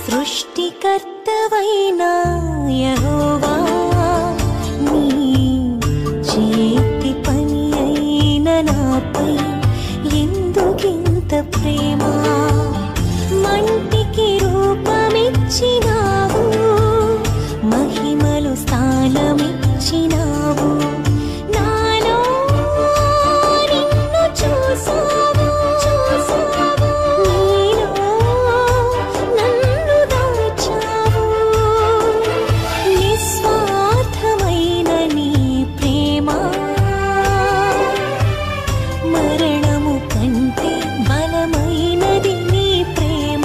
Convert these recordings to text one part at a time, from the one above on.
సృష్టికర్తవైన యెహోవా నీ చేతి పని అయిన నాపై ఎందుకింత ప్రేమ మంటికి రూపమిచ్చినావు మహిమలు స్థానమిచ్చినావు నాలో నిన్ను చూసావు చూసావు నీలో నన్ను దాచావు నిస్వార్థమైన నీ ప్రేమ మరణము కంటే బలమైనది నీ ప్రేమ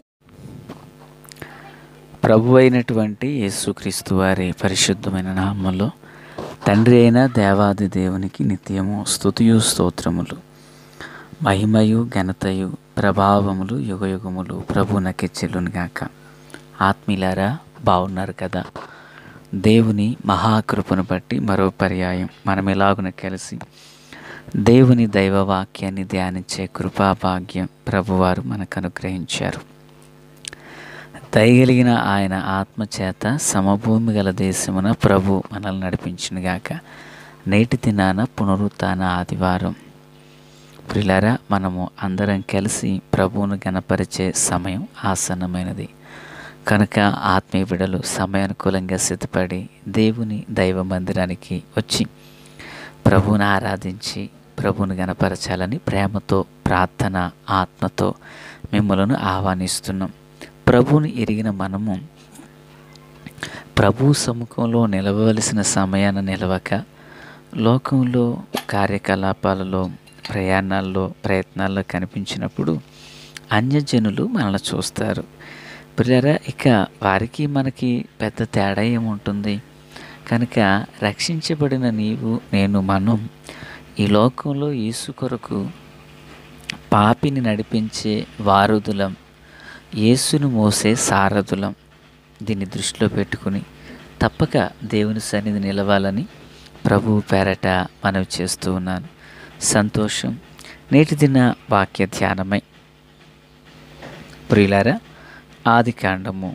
ప్రభు అయినటువంటి యేసుక్రీస్తు వారి పరిశుద్ధమైన నామంలో తండ్రి అయిన దేవాది దేవునికి నిత్యము స్తుతియు స్తోత్రములు మహిమయు ఘనతయు ప్రభావములు యుగయుగములు ప్రభునకి చెల్లునుగాక ఆత్మీలారా బాగున్నారు కదా దేవుని మహాకృపను బట్టి మరో పర్యాయం మనం ఎలాగున కలిసి దేవుని దైవవాక్యాన్ని ధ్యానించే కృపాభాగ్యం ప్రభువారు మనకు అనుగ్రహించారు దయగలిగిన ఆయన ఆత్మచేత సమభూమి గల దేశమున ప్రభు మనల్ని నడిపించినగాక నేటి దినాన పునరుత్థాన ఆదివారం ప్రిలారా మనము అందరం కలిసి ప్రభువును గణపరిచే సమయం ఆసన్నమైనది కనుక ఆత్మీయ బిడలు సమయానుకూలంగా సిద్ధపడి దేవుని దైవ మందిరానికి వచ్చి ప్రభువుని ఆరాధించి ప్రభువుని గణపరచాలని ప్రేమతో ప్రార్థన ఆత్మతో మిమ్మలను ఆహ్వానిస్తున్నాం ప్రభువుని ఎరిగిన మనము ప్రభు సముఖంలో నిలవవలసిన సమయాన్ని నిలవక లోకంలో కార్యకలాపాలలో ప్రయాణాల్లో ప్రయత్నాల్లో కనిపించినప్పుడు అన్యజనులు మనల్ని చూస్తారు పిల్లరా ఇక వారికి మనకి పెద్ద తేడా ఏముంటుంది కనుక రక్షించబడిన నీవు నేను మనం ఈ లోకంలో యేసు కొరకు పాపిని నడిపించే వారుదులం యేసును మోసే సారథులం దీన్ని దృష్టిలో పెట్టుకుని తప్పక దేవుని సన్నిధి నిలవాలని ప్రభువు పేరట మనవి చేస్తూ ఉన్నాను సంతోషం నేటి దిన వాక్య ధ్యానమై ప్రియులారా ఆది కాండము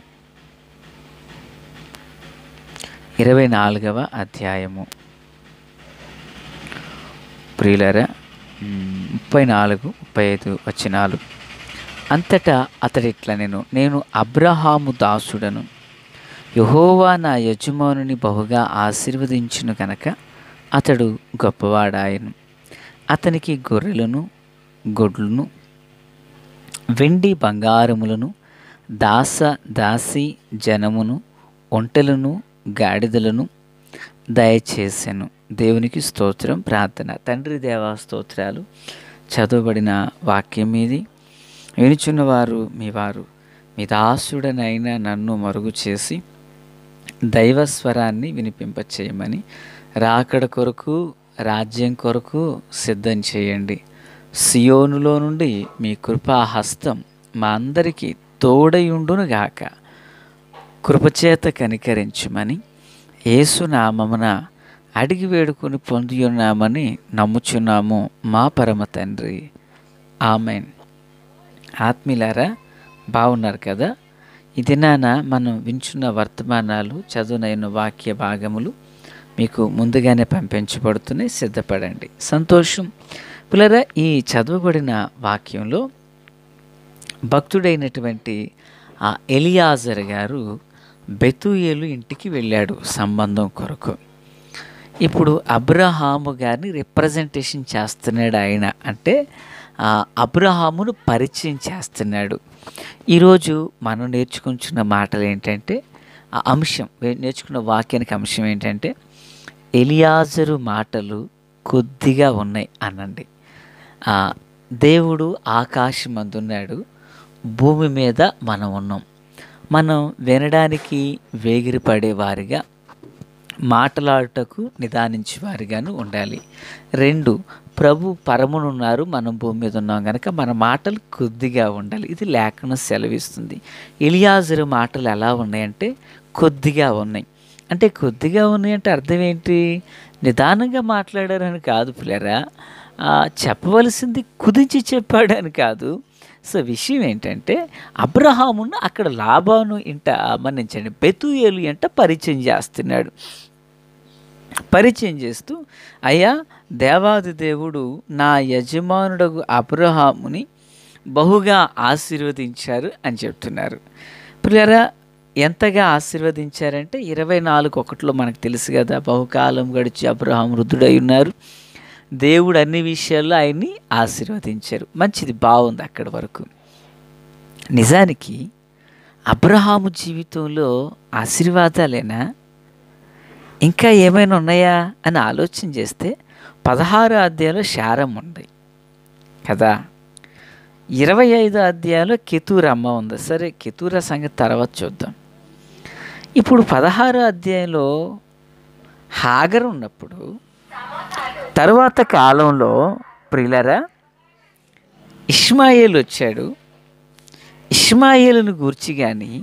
ఇరవై నాలుగవ అధ్యాయము ప్రియులారా మ్, ముప్పై నాలుగు ముప్పై ఐదు వచనాలు అంతటా అతడిట్లా నేను నేను అబ్రహాము దాసుడను యహోవా నా యజమానుని బహుగా ఆశీర్వదించును గనక అతడు గొప్పవాడాయను అతనికి గొర్రెలను గొడ్లను వెండి బంగారములను దాస దాసి జనమును ఒంటెలను గాడిదలను దయచేసెను దేవునికి స్తోత్రం ప్రార్థన తండ్రి దేవా స్తోత్రాలు చదవబడిన వాక్యం మీది వినుచున్నవారు మీ వారు మీ దాసుడనైన నన్ను మరుగు చేసి దైవస్వరాన్ని వినిపింపచేయమని రాకడ కొరకు రాజ్యం కొరకు సిద్ధం చేయండి సియోనులో నుండి మీ కృపా హస్తం మా అందరికీ తోడయుండునుగాక కృపచేత కనికరించుమని ఏసునామమున అడిగి వేడుకొని పొందియున్నామని నమ్ముచున్నాము మా పరమ తండ్రి ఆమెన్ ఆత్మీలారా బాగున్నారు కదా ఈ దినాన మనం వింటున్న వర్తమానాలు చదువునైన వాక్య భాగములు మీకు ముందుగానే పంపించబడుతున్నాయి సిద్ధపడండి సంతోషం పిల్లరా ఈ చదవబడిన వాక్యంలో భక్తుడైనటువంటి ఆ ఎలియాజర్ గారు బెతుయేలు ఇంటికి వెళ్ళాడు సంబంధం కొరకు ఇప్పుడు అబ్రహాము గారిని రిప్రజెంటేషన్ చేస్తున్నాడు ఆయన అంటే ఆ, అబ్రహామును పరిచయం చేస్తున్నాడు ఈరోజు మనం నేర్చుకుంటున్న మాటలు ఏంటంటే ఆ అంశం వే- నేర్చుకున్న వాక్యానికి అంశం ఏంటంటే ఎలియాజరు మాటలు కొద్దిగా ఉన్నాయి అనండి ఆ, దేవుడు ఆకాశం అందున్నాడు భూమి మీద మనం ఉన్నాం మనం వినడానికి వేగిరపడే వారిగా మాట్లాడుటకు నిదానించే వారిగాను ఉండాలి రెండు ప్రభు పరమునున్నారు మనం భూమి మీద ఉన్నాం కనుక మన మాటలు కొద్దిగా ఉండాలి ఇది లేఖనం సెలవిస్తుంది ఇలియాజరు మాటలు ఎలా ఉన్నాయంటే కొద్దిగా ఉన్నాయి అంటే కొద్దిగా ఉన్నాయంటే అర్థం ఏంటి నిదానంగా మాట్లాడారని కాదు పిల్లరా ఆ, చెప్పవలసింది కుదించి చెప్పాడని కాదు సో విషయం ఏంటంటే అబ్రహామును అక్కడ లాభాను ఇంట మన్నించండి బెతుయేలు ఎంట పరిచయం చేస్తున్నాడు పరిచయం చేస్తూ అయ్యా దేవాది దేవుడు నా యజమానుడగు అబ్రహాముని బహుగా ఆశీర్వదించారు అని చెప్తున్నారు పిల్లరా ఎంతగా ఆశీర్వదించారంటే ఇరవై నాలుగు ఒకటిలో మనకు తెలుసు కదా బహుకాలం గడిచి అబ్రహాం వృద్ధుడై ఉన్నారు దేవుడు అన్ని విషయాల్లో ఆయన్ని ఆశీర్వదించారు మంచిది బాగుంది అక్కడి వరకు నిజానికి అబ్రహాము జీవితంలో ఆశీర్వాదాలేనా ఇంకా ఏమైనా ఉన్నాయా అని ఆలోచన చేస్తే పదహారు అధ్యాయంలో శారం ఉంది కదా ఇరవై ఐదు అధ్యాయంలో కెతూర అమ్మ ఉంది సరే కెతూర సంగతి తర్వాత చూద్దాం ఇప్పుడు పదహారు అధ్యాయంలో హాగర్ ఉన్నప్పుడు తరువాత కాలంలో ప్రిలరా ఇష్మాయేల్ వచ్చాడు ఇష్మాయేలును గూర్చి కానీ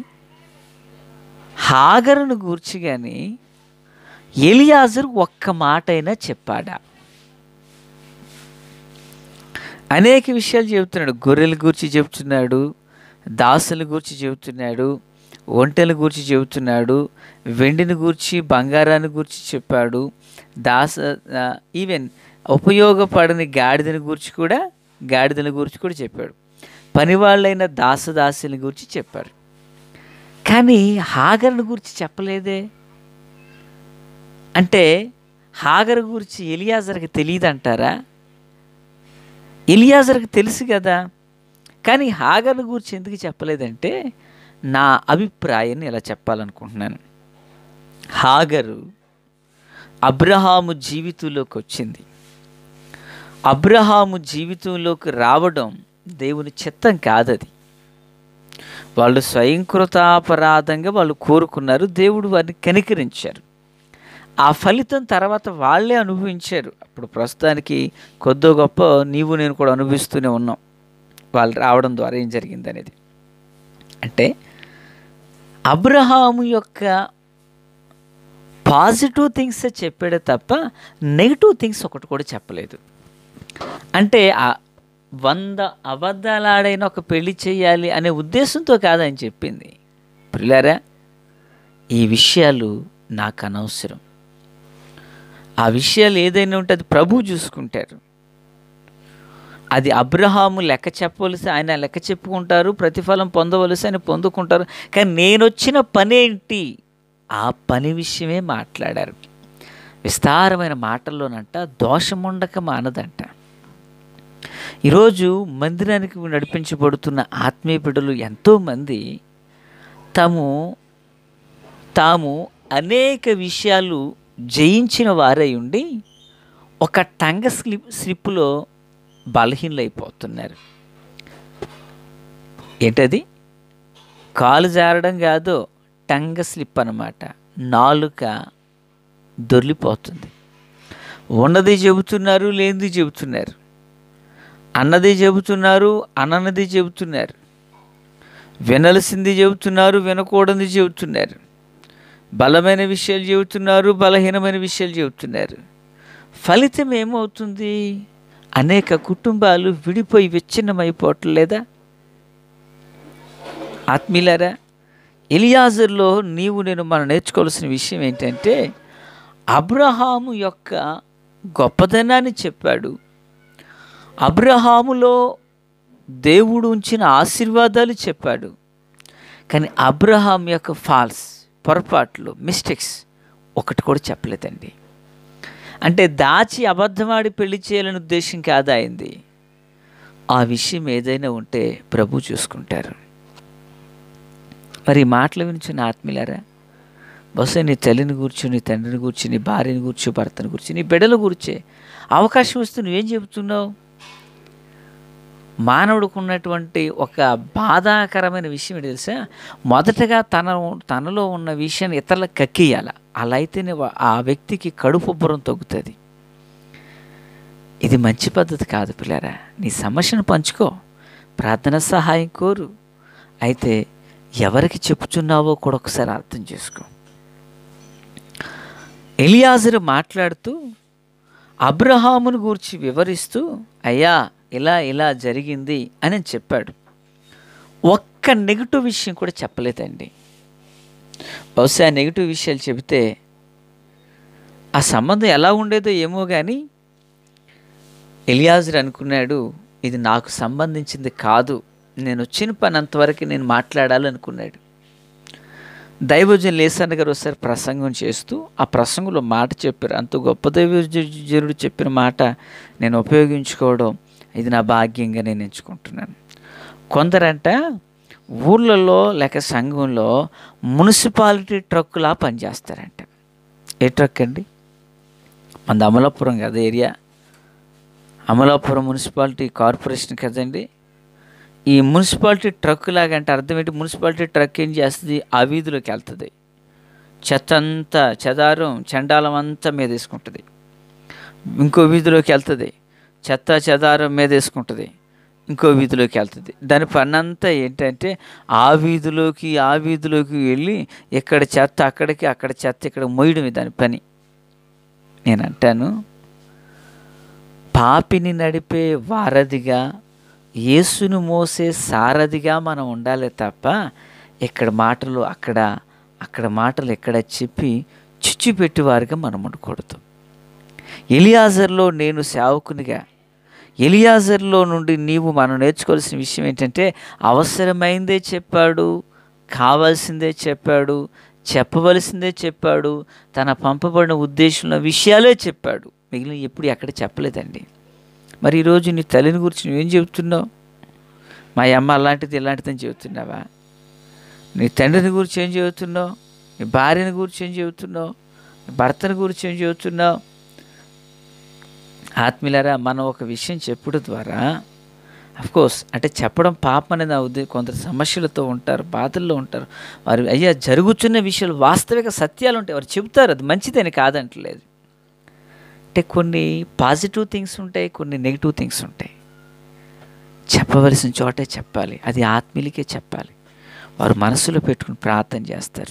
హాగరును గూర్చి కానీ ఎలియాజరు ఒక్క మాట అయినా చెప్పాడా అనేక విషయాలు చెబుతున్నాడు గొర్రెల గురించి చెబుతున్నాడు దాసుల గురించి చెబుతున్నాడు ఒంటెల గురించి చెబుతున్నాడు వెండిని గూర్చి బంగారాన్ని గురించి చెప్పాడు దాస ఆ, ఈవెన్ ఉపయోగపడని గాడిదని గురించి కూడా గాడిదల గురించి కూడా చెప్పాడు పనివాళ్ళైన దాసదాసుల గురించి చెప్పాడు కానీ హాగర్ని గురించి చెప్పలేదే అంటే హాగర్ గురించి ఎలియాజర్కి తెలియదు అంటారా ఎలియాజర్కి తెలుసు కదా కానీ హాగర్ గురించి ఎందుకు చెప్పలేదంటే నా అభిప్రాయాన్ని ఇలా చెప్పాలనుకుంటున్నాను హాగరు అబ్రహాము జీవితంలోకి వచ్చింది అబ్రహాము జీవితంలోకి రావడం దేవుని చిత్తం కాదది వాళ్ళు స్వయంకృతాపరాధంగా వాళ్ళు కోరుకున్నారు దేవుడు వారిని కనికరించారు ఆ ఫలితం తర్వాత వాళ్ళే అనుభవించారు అప్పుడు ప్రస్తుతానికి కొద్దో గొప్ప నీవు నేను కూడా అనుభవిస్తూనే ఉన్నాం వాళ్ళు రావడం ద్వారా ఏం జరిగింది అనేది అంటే అబ్రహాము యొక్క పాజిటివ్ థింగ్స్ చెప్పాడే తప్ప నెగిటివ్ థింగ్స్ ఒకటి కూడా చెప్పలేదు అంటే ఆ వంద అబద్ధాలాడైన ఒక పెళ్లి చేయాలి అనే ఉద్దేశంతో కాదని చెప్పింది పిల్లారా ఈ విషయాలు నాకు అనవసరం ఆ విషయాలు ఏదైనా ఉంటే అది ప్రభు చూసుకుంటారు అది అబ్రహాము లెక్క చెప్పవలసి ఆయన లెక్క చెప్పుకుంటారు ప్రతిఫలం పొందవలసి ఆయన పొందుకుంటారు కానీ నేను వచ్చిన పనేంటి ఆ పని విషయమే మాట్లాడారు విస్తారమైన మాటల్లోనంట దోషముండక మానదంట ఈరోజు మందిరానికి నడిపించబడుతున్న ఆత్మీయ బిడ్డలు ఎంతోమంది తాము తాము అనేక విషయాలు జయించిన వారై ఉండి ఒక టంగ స్లిప్ స్లిప్లో బలహీనలైపోతున్నారు ఏంటది కాలు జారడం కాదు టంగ స్లిప్ అన్నమాట నాలుక దొర్లిపోతుంది ఉన్నది చెబుతున్నారు లేనిది చెబుతున్నారు అన్నది చెబుతున్నారు అనన్నది చెబుతున్నారు వినలసింది చెబుతున్నారు వినకూడనిది చెబుతున్నారు బలమైన విషయాలు చెబుతున్నారు బలహీనమైన విషయాలు చెబుతున్నారు ఫలితం ఏమవుతుంది అనేక కుటుంబాలు విడిపోయి విచ్ఛిన్నమైపోవటం లేదా ఆత్మీయులారా ఎలియాజర్లో నీవు నేను మనం నేర్చుకోవాల్సిన విషయం ఏంటంటే అబ్రహాము యొక్క గొప్పదనాన్ని చెప్పాడు అబ్రహాములో దేవుడు ఉంచిన ఆశీర్వాదాలు చెప్పాడు కానీ అబ్రహాం యొక్క ఫాల్స్ పొరపాట్లు మిస్టేక్స్ ఒకటి కూడా చెప్పలేదండి అంటే దాచి అబద్ధమాడి పెళ్లి చేయాలని ఉద్దేశం కాదా అయింది ఆ విషయం ఏదైనా ఉంటే ప్రభు చూసుకుంటారు మరి ఈ మాటలు వినిచిన ఆత్మీయులారా బహుశా నీ తల్లిని కూర్చో నీ తండ్రిని కూర్చో నీ భార్యని కూర్చో భర్తను కూర్చో నీ బిడ్డలు కూర్చే అవకాశం వస్తే నువ్వేం చెబుతున్నావు మానవుడికి ఉన్నటువంటి ఒక బాధాకరమైన విషయం ఏంటి తెలుసా మొదటగా తన తనలో ఉన్న విషయాన్ని ఇతరులకు కక్కియాల అలా అయితేనే వా- ఆ వ్యక్తికి కడుపు ఉబ్బరం తగ్గుతుంది ఇది మంచి పద్ధతి కాదు పిల్లరా నీ సమస్యను పంచుకో ప్రార్థన సహాయం కోరు అయితే ఎవరికి చెప్పుచున్నావో కూడా ఒకసారి అర్థం చేసుకో ఎలియాజరు మాట్లాడుతూ అబ్రహామును గూర్చి వివరిస్తూ అయ్యా ఇలా ఇలా జరిగింది అని చెప్పాడు ఒక్క నెగిటివ్ విషయం కూడా చెప్పలేదండి బహుశా నెగిటివ్ విషయాలు చెబితే ఆ సంబంధం ఎలా ఉండేదో ఏమో కానీ ఎలియాజర్ అనుకున్నాడు ఇది నాకు సంబంధించింది కాదు నేను వచ్చిన పని అంతవరకు నేను మాట్లాడాలనుకున్నాడు దైవజన్ లేసన్న గారు ఒకసారి ప్రసంగం చేస్తూ ఆ ప్రసంగంలో మాట చెప్పారు అంత గొప్ప దైవజనుడు చెప్పిన మాట నేను ఉపయోగించుకోవడం ఇది నా భాగ్యంగా నేను ఎంచుకుంటున్నాను కొందరంట ఊర్లలో లేక సంఘంలో మున్సిపాలిటీ ట్రక్కులా పనిచేస్తారంట ఏ ట్రక్ అండి మన అమలాపురం కదా ఏరియా అమలాపురం మున్సిపాలిటీ కార్పొరేషన్ కదండి ఈ మున్సిపాలిటీ ట్రక్ లాగా అంటే అర్థం ఏంటి మున్సిపాలిటీ ట్రక్ ఏం చేస్తుంది ఆ వీధిలోకి వెళ్తుంది చెత్త అంతా చెదారం చండాలం అంతా మీద వేసుకుంటుంది ఇంకో వీధిలోకి వెళ్తుంది చెత్త చెదారం మీద వేసుకుంటుంది ఇంకో వీధిలోకి వెళ్తుంది దాని పని అంతా ఏంటంటే ఆ వీధిలోకి ఆ వీధిలోకి వెళ్ళి ఇక్కడ చెత్త అక్కడికి అక్కడ చెత్త ఇక్కడ మొయ్యడమే దాని పని నేను అంటాను పాపిని నడిపే వారధిగా యేసును మోసే సారథిగా మనం ఉండాలి తప్ప ఇక్కడ మాటలు అక్కడ అక్కడ మాటలు ఎక్కడ చెప్పి చిచ్చు పెట్టేవారుగా మనం ఉండకూడదు ఎలియాజర్లో నేను సేవకునిగా ఎలియాజర్లో నుండి నీవు మనం నేర్చుకోవాల్సిన విషయం ఏంటంటే అవసరమైందే చెప్పాడు కావాల్సిందే చెప్పాడు చెప్పవలసిందే చెప్పాడు తన పంపబడిన ఉద్దేశంలో విషయాలే చెప్పాడు మిగిలిన ఎప్పుడు ఎక్కడ చెప్పలేదండి మరి ఈరోజు నీ తల్లిని గురించి నువ్వేం చెబుతున్నావు మా అమ్మ అలాంటిది ఇలాంటిది అని చెబుతున్నావా నీ తండ్రిని గురించి ఏం చెబుతున్నావు నీ భార్యని గురించి ఏం చెబుతున్నావు నీ భర్తని గురించి ఏం చెబుతున్నావు ఆత్మీయులారా మనం ఒక విషయం చెప్పడం ద్వారా కోర్స్ అంటే చెప్పడం పాపం అనేది అవుద్ది కొందరు సమస్యలతో ఉంటారు బాధల్లో ఉంటారు వారు అయ్యా జరుగుతున్న విషయాలు వాస్తవిక సత్యాలు ఉంటాయి వారు చెబుతారు అది మంచిదని కాదంటలేదు అంటే కొన్ని పాజిటివ్ థింగ్స్ ఉంటాయి కొన్ని నెగిటివ్ థింగ్స్ ఉంటాయి చెప్పవలసిన చోటే చెప్పాలి అది ఆత్మీయులకే చెప్పాలి వారు మనసులో పెట్టుకుని ప్రార్థన చేస్తారు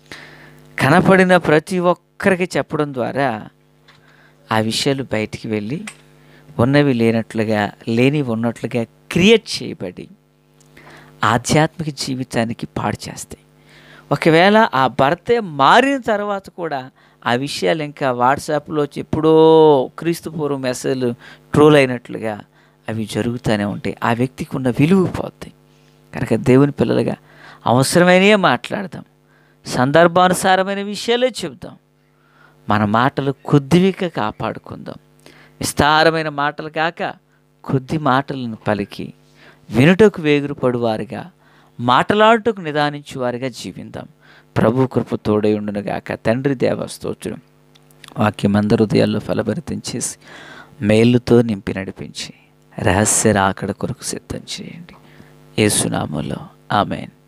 కనపడిన ప్రతి ఒక్కరికి చెప్పడం ద్వారా ఆ విషయాలు బయటికి వెళ్ళి ఉన్నవి లేనట్లుగా లేని ఉన్నట్లుగా క్రియేట్ చేయబడి ఆధ్యాత్మిక జీవితానికి పాడు చేస్తాయి ఒకవేళ ఆ భర్తే మారిన తర్వాత కూడా ఆ విషయాలు ఇంకా వాట్సాప్లో ఎప్పుడో క్రీస్తు పూర్వం మెసేజ్లు ట్రోల్ అయినట్లుగా అవి జరుగుతూనే ఉంటాయి ఆ వ్యక్తికి ఉన్న విలువ పోతాయి కనుక దేవుని పిల్లలుగా అవసరమైనవే మాట్లాడదాం సందర్భానుసారమైన విషయాలే చెబుదాం మన మాటలు కొద్దివిగా కాపాడుకుందాం విస్తారమైన మాటలు కాక కొద్ది మాటలను పలికి వినుటకు వేగురుపడువారుగా మాటలాడుటకు నిదానించువారుగా జీవిందాం ప్రభు కృప తోడై ఉండునుగాక తండ్రి దేవ స్తోత్రం వాక్యం అందరి హృదయాల్లో ఫలభరితం చేసి మేలుతో నింపి నడిపించి రహస్య రాకడ కొరకు సిద్ధం చేయండి ఏసునామంలో ఆమెన్